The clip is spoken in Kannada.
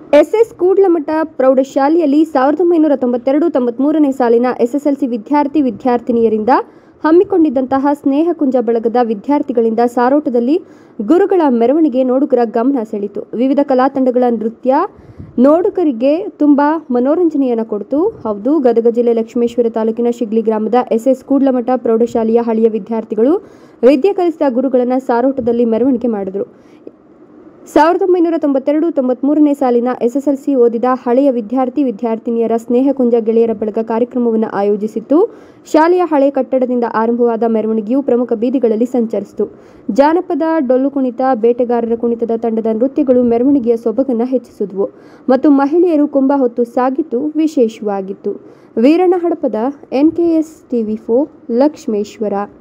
ಎಸ್ಎಸ್ ಕೂಡ್ಲಮಠ ಪ್ರೌಢಶಾಲೆಯಲ್ಲಿ ಸಾವಿರದ ಒಂಬೈನೂರ ತೊಂಬತ್ತೆರಡು ತೊಂಬತ್ಮೂರನೇ ಸಾಲಿನ ಎಸ್ಎಸ್ಎಲ್ಸಿ ವಿದ್ಯಾರ್ಥಿ ವಿದ್ಯಾರ್ಥಿನಿಯರಿಂದ ಹಮ್ಮಿಕೊಂಡಿದ್ದಂತಹ ಸ್ನೇಹಕುಂಜ ಬಳಗದ ವಿದ್ಯಾರ್ಥಿಗಳಿಂದ ಸಾರೋಟದಲ್ಲಿ ಗುರುಗಳ ಮೆರವಣಿಗೆ ನೋಡುಗರ ಗಮನ ಸೆಳೆಯಿತು ವಿವಿಧ ಕಲಾ ತಂಡಗಳ ನೃತ್ಯ ನೋಡುಗರಿಗೆ ತುಂಬಾ ಮನೋರಂಜನೆಯನ್ನು ಕೊಡ್ತು ಹೌದು ಗದಗ ಜಿಲ್ಲೆ ಲಕ್ಷ್ಮೇಶ್ವರ ತಾಲೂಕಿನ ಶಿಗ್ಲಿ ಗ್ರಾಮದ ಎಸ್ಎಸ್ ಕೂಡ್ಲಮಠ ಪ್ರೌಢಶಾಲೆಯ ಹಳೆಯ ವಿದ್ಯಾರ್ಥಿಗಳು ವಿದ್ಯೆ ಕಲಿಸಿದ ಗುರುಗಳನ್ನು ಸಾರೋಟದಲ್ಲಿ ಮೆರವಣಿಗೆ ಮಾಡಿದರು ಸಾವಿರದ ಒಂಬೈನೂರ ತೊಂಬತ್ತೆರಡು ತೊಂಬತ್ಮೂರನೇ ಸಾಲಿನ ಎಸ್ಎಸ್ಎಲ್ಸಿ ಓದಿದ ಹಳೆಯ ವಿದ್ಯಾರ್ಥಿ ವಿದ್ಯಾರ್ಥಿನಿಯರ ಸ್ನೇಹಕುಂಜ ಗೆಳೆಯರ ಬಳಗ ಕಾರ್ಯಕ್ರಮವನ್ನು ಆಯೋಜಿಸಿತ್ತು ಶಾಲೆಯ ಹಳೆ ಕಟ್ಟಡದಿಂದ ಆರಂಭವಾದ ಮೆರವಣಿಗೆಯು ಪ್ರಮುಖ ಬೀದಿಗಳಲ್ಲಿ ಸಂಚರಿಸಿತು ಜಾನಪದ ಡೊಳ್ಳು ಕುಣಿತ ಬೇಟೆಗಾರರ ಕುಣಿತದ ತಂಡದ ನೃತ್ಯಗಳು ಮೆರವಣಿಗೆಯ ಸೊಬಗನ್ನು ಹೆಚ್ಚಿಸಿದ್ವು ಮತ್ತು ಮಹಿಳೆಯರು ಕುಂಭ ಹೊತ್ತು ಸಾಗಿದ್ದು ವಿಶೇಷವಾಗಿತ್ತು Veeranna Hadapada NKS TV four Lakshmeshwar